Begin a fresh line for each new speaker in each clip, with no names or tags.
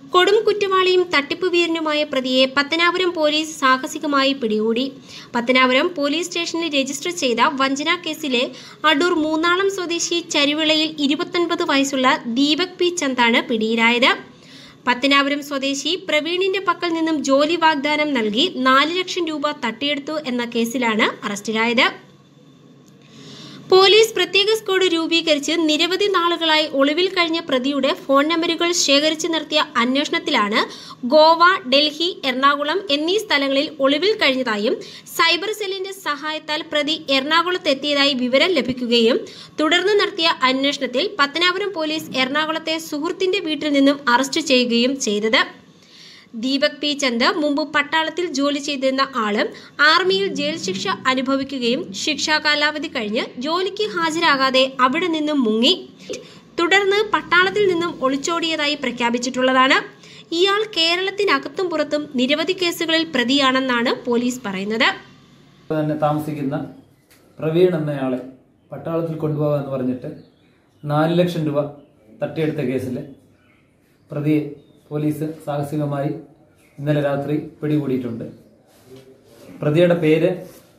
കൊടും കുറ്റവാളിയും തട്ടിപ്പ് വീരനുമായ പ്രതിയെ പത്തനാപുരം പോലീസ് സാഹസികമായി പിടികൂടി പത്തനാപുരം പോലീസ് സ്റ്റേഷനിൽ രജിസ്റ്റർ ചെയ്ത വഞ്ചന കേസിലെ അടൂർ മൂന്നാളം സ്വദേശി ചരുവിളയിൽ ഇരുപത്തൊൻപത് വയസ്സുള്ള ദീപക് പി ചന്താണ് പിടിയിലായത് പത്തനാപുരം സ്വദേശി പ്രവീണിന്റെ പക്കൽ നിന്നും ജോലി വാഗ്ദാനം നൽകി നാല് ലക്ഷം രൂപ തട്ടിയെടുത്തു എന്ന കേസിലാണ് അറസ്റ്റിലായത് പോലീസ് പ്രത്യേക സ്ക്വാഡ് രൂപീകരിച്ച് നിരവധി നാളുകളായി ഒളിവിൽ കഴിഞ്ഞ പ്രതിയുടെ ഫോൺ നമ്പറുകൾ ശേഖരിച്ചു നിർത്തിയ അന്വേഷണത്തിലാണ് ഗോവ ഡൽഹി എറണാകുളം എന്നീ സ്ഥലങ്ങളിൽ ഒളിവിൽ കഴിഞ്ഞതായും സൈബർ സെല്ലിന്റെ സഹായത്താൽ പ്രതി എറണാകുളത്തെത്തിയതായി വിവരം ലഭിക്കുകയും തുടർന്ന് നടത്തിയ അന്വേഷണത്തിൽ പത്തനാപുരം പോലീസ് എറണാകുളത്തെ സുഹൃത്തിന്റെ വീട്ടിൽ നിന്നും അറസ്റ്റ് ചെയ്യുകയും ചെയ്തത് ദീപക് പി ചന്ദ് മുമ്പ് പട്ടാളത്തിൽ ജോലി ചെയ്തിരുന്ന ആള് ആർമിയിൽ ജയിൽ ശിക്ഷ അനുഭവിക്കുകയും ശിക്ഷാ കാലാവധി കഴിഞ്ഞ് ജോലിക്ക് ഹാജരാകാതെ അവിടെ നിന്നും മുങ്ങി തുടർന്ന് പട്ടാളത്തിൽ നിന്നും ഒളിച്ചോടിയതായി പ്രഖ്യാപിച്ചിട്ടുള്ളതാണ് ഇയാൾ കേരളത്തിനകത്തും പുറത്തും നിരവധി കേസുകളിൽ പ്രതിയാണെന്നാണ് പോലീസ് പറയുന്നത്
തന്നെ താമസിക്കുന്ന പ്രവീൺ എന്നയാളെ പട്ടാളത്തിൽ കൊണ്ടുപോകാൻ എന്ന് പറഞ്ഞിട്ട് നാല് ലക്ഷം രൂപ തട്ടിയെടുത്ത കേസിൽ പ്രതിയെ പോലീസ് സാഹസികമായി ഇന്നലെ രാത്രി പിടികൂടിയിട്ടുണ്ട് പ്രതിയുടെ പേര്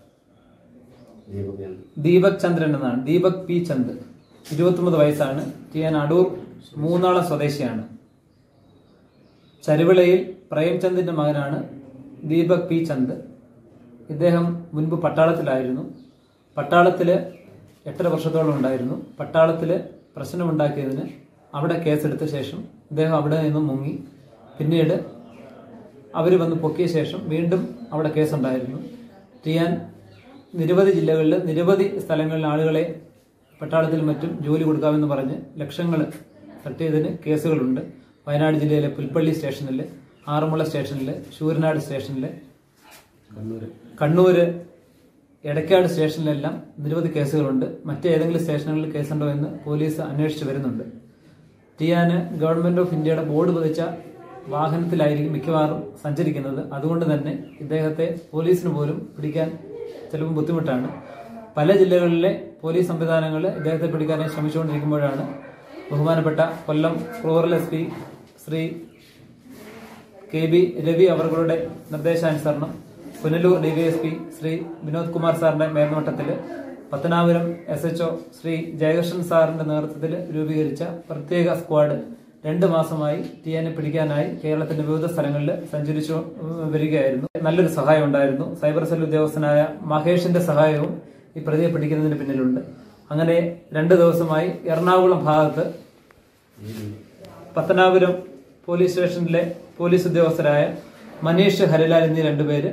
ദീപക് ചന്ദ്രൻ എന്നാണ് ദീപക് പി ചന്ദ് ഇരുപത്തൊമ്പത് വയസ്സാണ് ചെയ്യാൻ അടൂർ മൂന്നാള സ്വദേശിയാണ് ചരുവിളയിൽ പ്രേംചന്ദിന്റെ മകനാണ് ദീപക് പി ചന്ദ് ഇദ്ദേഹം മുൻപ് പട്ടാളത്തിലായിരുന്നു പട്ടാളത്തില് എട്ടര വർഷത്തോളം ഉണ്ടായിരുന്നു പട്ടാളത്തില് പ്രശ്നമുണ്ടാക്കിയതിന് അവിടെ കേസെടുത്ത ശേഷം ഇദ്ദേഹം അവിടെ നിന്നും മുങ്ങി പിന്നീട് അവർ വന്ന് പൊക്കിയ ശേഷം വീണ്ടും അവിടെ കേസുണ്ടായിരുന്നു ചെയ്യാൻ നിരവധി ജില്ലകളിൽ നിരവധി സ്ഥലങ്ങളിൽ ആളുകളെ പട്ടാളത്തിൽ മറ്റും ജോലി കൊടുക്കാമെന്ന് പറഞ്ഞ് ലക്ഷങ്ങൾ തട്ടിയതിന് കേസുകളുണ്ട് വയനാട് ജില്ലയിലെ പുൽപ്പള്ളി സ്റ്റേഷനിൽ ആറന്മുള സ്റ്റേഷനിൽ ശൂരനാട് സ്റ്റേഷനിൽ കണ്ണൂര് എടക്കാട് സ്റ്റേഷനിലെല്ലാം നിരവധി കേസുകളുണ്ട് മറ്റേതെങ്കിലും സ്റ്റേഷനുകളിൽ കേസുണ്ടോ എന്ന് പോലീസ് അന്വേഷിച്ച് വരുന്നുണ്ട് ടിയാന് ഗവൺമെന്റ് ഓഫ് ഇന്ത്യയുടെ ബോർഡ് പതിച്ച വാഹനത്തിലായിരിക്കും മിക്കവാറും സഞ്ചരിക്കുന്നത് അതുകൊണ്ട് തന്നെ ഇദ്ദേഹത്തെ പോലീസിന് പോലും പിടിക്കാൻ ചിലപ്പോൾ ബുദ്ധിമുട്ടാണ് പല ജില്ലകളിലെ പോലീസ് സംവിധാനങ്ങൾ ഇദ്ദേഹത്തെ പിടിക്കാനായി ശ്രമിച്ചുകൊണ്ടിരിക്കുമ്പോഴാണ് ബഹുമാനപ്പെട്ട Kollam rural S P Shri K B Ravi അവരുടെ നിർദ്ദേശാനുസരണം പുനലൂർ ഡിവൈഎസ്പി ശ്രീ വിനോദ് കുമാർ സാറിന്റെ മേൽനോട്ടത്തിൽ പത്തനാപുരം എസ് എച്ച്ഒ ശ്രീ ജയകൃഷ്ണൻ സാറിന്റെ നേതൃത്വത്തിൽ രൂപീകരിച്ച പ്രത്യേക സ്ക്വാഡ് രണ്ട് മാസമായി ടിയാനെ പിടിക്കാനായി കേരളത്തിന്റെ വിവിധ സ്ഥലങ്ങളിൽ സഞ്ചരിച്ചു വരികയായിരുന്നു നല്ലൊരു സഹായം ഉണ്ടായിരുന്നു സൈബർ സെൽ ഉദ്യോഗസ്ഥനായ മഹേഷിന്റെ സഹായവും ഈ പ്രതിയെ പിടിക്കുന്നതിന് പിന്നിലുണ്ട് അങ്ങനെ രണ്ട് ദിവസമായി എറണാകുളം ഭാഗത്ത് പത്തനാപുരം പോലീസ് സ്റ്റേഷനിലെ പോലീസ് ഉദ്യോഗസ്ഥരായ മനീഷ് ഹരിലാൽ എന്നീ രണ്ടുപേര്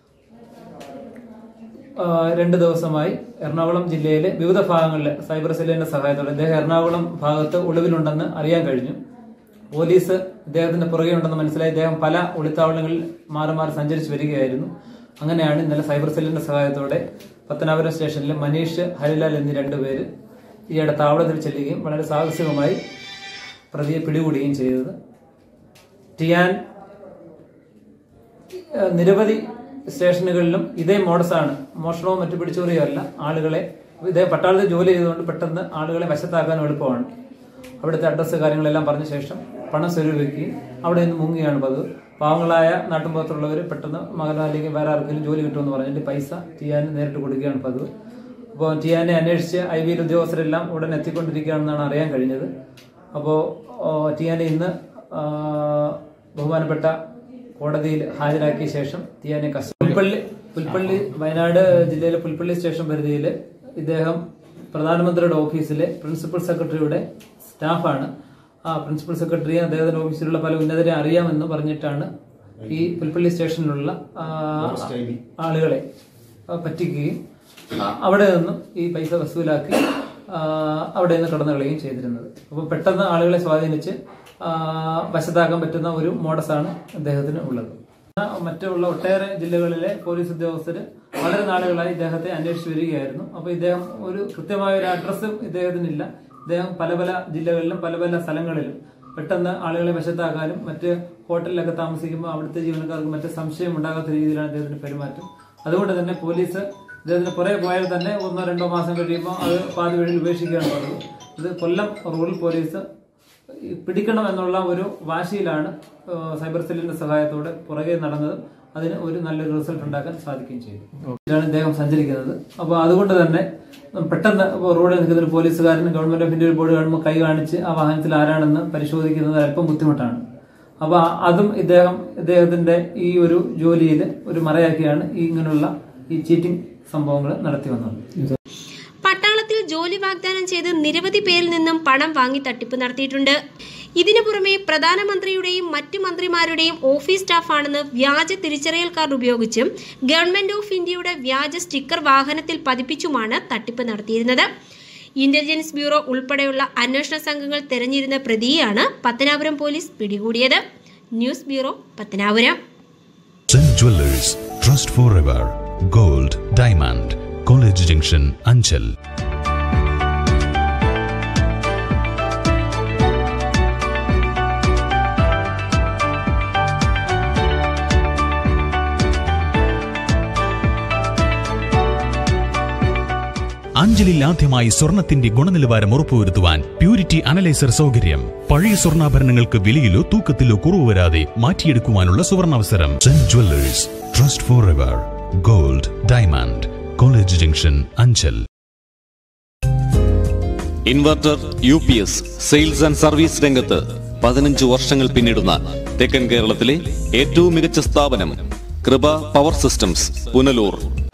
ആ, രണ്ട് ദിവസമായി എറണാകുളം ജില്ലയിലെ വിവിധ ഭാഗങ്ങളിലെ സൈബർ സെല്ലിന്റെ സഹായത്തോടെ ഇദ്ദേഹം എറണാകുളം ഭാഗത്ത് ഒളിവിലുണ്ടെന്ന് അറിയാൻ കഴിഞ്ഞു പോലീസ് ഇദ്ദേഹത്തിന്റെ പുറകെ ഉണ്ടെന്ന് മനസ്സിലായി ഇദ്ദേഹം പല ഒളിത്താവളങ്ങളിൽ മാറി മാറി സഞ്ചരിച്ചു വരികയായിരുന്നു അങ്ങനെയാണ് ഇന്നലെ സൈബർ സെല്ലിന്റെ സഹായത്തോടെ പത്തനാപുരം സ്റ്റേഷനിൽ മനീഷ് ഹരിലാൽ എന്നീ രണ്ടുപേര് ഈയിടെ താവളത്തിൽ ചെല്ലുകയും വളരെ സാഹസികമായി പ്രതിയെ പിടികൂടുകയും ചെയ്തത് ടിയാൻ ഏഹ് നിരവധി സ്റ്റേഷനുകളിലും ഇതേ മോഡസാണ് മോഷണവും മറ്റു പിടിച്ചോറിയോ അല്ല ആളുകളെ ഇതേ പട്ടാളത്തിൽ ജോലി ചെയ്തുകൊണ്ട് പെട്ടെന്ന് ആളുകളെ വശത്താക്കാൻ എളുപ്പമാണ് അവിടുത്തെ അഡ്രസ്സ് കാര്യങ്ങളെല്ലാം പറഞ്ഞ ശേഷം പണം സ്വരൂപിക്കുകയും അവിടെ നിന്ന് മുങ്ങുകയാണ് പതിവ് പാവങ്ങളായ നാട്ടുമ്പുറത്തുള്ളവർ പെട്ടെന്ന് മകനോ അല്ലെങ്കിൽ വേറെ ആർക്കെങ്കിലും ജോലി കിട്ടുമെന്ന് പറഞ്ഞിട്ട് പൈസ ടിയാന് നേരിട്ട് കൊടുക്കുകയാണ് പതിവ് അപ്പോൾ ടിയാനെ അന്വേഷിച്ച് ഐ വിയിൽ ഉദ്യോഗസ്ഥരെല്ലാം ഉടൻ എത്തിക്കൊണ്ടിരിക്കുകയാണെന്നാണ് അറിയാൻ കഴിഞ്ഞത് അപ്പോൾ ടിയാനെ ഇന്ന് ആ, ബഹുമാനപ്പെട്ട കോടതിയിൽ ഹാജരാക്കിയ ശേഷം ടിയാനെ കസ്റ്റഡി പുൽപ്പള്ളി പുൽപ്പള്ളി വയനാട് ജില്ലയിലെ പുൽപ്പള്ളി സ്റ്റേഷൻ പരിധിയിൽ ഇദ്ദേഹം പ്രധാനമന്ത്രിയുടെ ഓഫീസിലെ പ്രിൻസിപ്പൽ സെക്രട്ടറിയുടെ സ്റ്റാഫാണ് ആ പ്രിൻസിപ്പൽ സെക്രട്ടറിയെ അദ്ദേഹത്തിന്റെ ഓഫീസിലുള്ള പല ഉന്നതരെ അറിയാമെന്ന് പറഞ്ഞിട്ടാണ് ഈ പുൽപ്പള്ളി സ്റ്റേഷനിലുള്ള ആ, ആളുകളെ ആ, പറ്റിക്കുകയും ആ, അവിടെ നിന്നും ഈ പൈസ വസൂലാക്കി ആ, അവിടെ നിന്ന് കടന്നു കളയുകയും ചെയ്തിരുന്നത് അപ്പോൾ പെട്ടെന്ന് ആളുകളെ സ്വാധീനിച്ച് ആ, വശത്താക്കാൻ പറ്റുന്ന ഒരു മോഡസാണ് അദ്ദേഹത്തിന് ഉള്ളത് മറ്റുള്ള ഒട്ടേറെ ജില്ലകളിലെ പോലീസ് ഉദ്യോഗസ്ഥർ വളരെ നാളുകളായി ഇദ്ദേഹത്തെ അന്വേഷിച്ചു വരികയായിരുന്നു അപ്പോൾ ഇദ്ദേഹം ഒരു കൃത്യമായ ഒരു അഡ്രസ്സും ഇദ്ദേഹത്തിനില്ല ഇദ്ദേഹം പല പല ജില്ലകളിലും പല പല സ്ഥലങ്ങളിലും പെട്ടെന്ന് ആളുകളെ വശത്താക്കാനും മറ്റ് ഹോട്ടലിലൊക്കെ താമസിക്കുമ്പോൾ അവിടുത്തെ ജീവനക്കാർക്ക് മറ്റ് സംശയം ഉണ്ടാകാത്ത രീതിയിലാണ് ഇദ്ദേഹത്തിന്റെ പെരുമാറ്റം അതുകൊണ്ട് തന്നെ പോലീസ് ഇദ്ദേഹത്തിന് പുറകെ പോയാൽ തന്നെ ഒന്നോ രണ്ടോ മാസം കഴിയുമ്പോൾ അത് പാതി വഴിയിൽ ഉപേക്ഷിക്കുകയാണ് പതിവ് ഇത് കൊല്ലം റൂറൽ പോലീസ് ഈ പിടിക്കണം എന്നുള്ള ഒരു വാശിയിലാണ് ആ, സൈബർ സെല്ലിന്റെ സഹായത്തോടെ പുറകെ നടന്നതും അതിന് ഒരു നല്ലൊരു റിസൾട്ട് ഉണ്ടാക്കാൻ സാധിക്കുകയും ചെയ്തു ഇതിലാണ് ഇദ്ദേഹം സഞ്ചരിക്കുന്നത് അപ്പോൾ അതുകൊണ്ട് തന്നെ പെട്ടെന്ന് ഇപ്പോൾ റോഡിൽ നിൽക്കുന്ന ഒരു പോലീസുകാരൻ ഗവൺമെന്റ് ഓഫ് ഇന്ത്യ ഒരു ബോർഡ് കാണുമ്പോൾ കൈ കാണിച്ച് ആ വാഹനത്തിൽ ആരാണെന്ന് പരിശോധിക്കുന്നത് അല്പം ബുദ്ധിമുട്ടാണ് അപ്പൊ അതും ഇദ്ദേഹം ഇദ്ദേഹത്തിന്റെ ഈ ഒരു ജോലിയിൽ ഒരു മറയാക്കിയാണ് ഈ ഇങ്ങനെയുള്ള ഈ ചീറ്റിംഗ് സംഭവങ്ങൾ നടത്തി വന്നത്
പട്ടാളത്തിൽ ജോലി വാഗ്ദാനം ചെയ്ത് നിരവധി പേരിൽ നിന്നും പണം വാങ്ങി തട്ടിപ്പ് നടത്തിയിട്ടുണ്ട് ഇതിനു പുറമെ പ്രധാനമന്ത്രിയുടെയും മറ്റു മന്ത്രിമാരുടെയും ഓഫീസ് സ്റ്റാഫാണെന്ന് വ്യാജ തിരിച്ചറിയൽ കാർഡ് ഉപയോഗിച്ചും ഗവൺമെന്റ് ഓഫ് ഇന്ത്യയുടെ വ്യാജ സ്റ്റിക്കർ വാഹനത്തിൽ പതിപ്പിച്ചുമാണ് തട്ടിപ്പ് നടത്തിയിരുന്നത് ഇന്റലിജൻസ് ബ്യൂറോ ഉൾപ്പെടെയുള്ള അന്വേഷണ സംഘങ്ങൾ തെരഞ്ഞിരുന്ന പ്രതിയെയാണ് പത്തനാപുരം പോലീസ് പിടികൂടിയത് news bureau Pathanapuram
Sun Jewelers, Trust Forever, Gold, Diamond, College Junction, Anchal. അഞ്ചലിൽ ആദ്യമായി സ്വർണത്തിന്റെ ഗുണനിലവാരം ഉറപ്പുവരുത്തുവാൻ പ്യൂരിറ്റി അനലൈസർ സൗകര്യം പഴയ സ്വർണ്ണാഭരണങ്ങൾക്ക് വിലയിലോ തൂക്കത്തിലോ കുറവ് വരാതെ മാറ്റിയെടുക്കുവാനുള്ള സുവർണാവസരം സെന്റ് jewellers trust forever gold diamond college junction Anchal
inverter U P S sales and service രംഗത്ത് പതിനഞ്ച് വർഷങ്ങൾ പിന്നിടുന്ന തെക്കൻ കേരളത്തിലെ ഏറ്റവും മികച്ച സ്ഥാപനം കൃപ പവർ സിസ്റ്റംസ് പുനലൂർ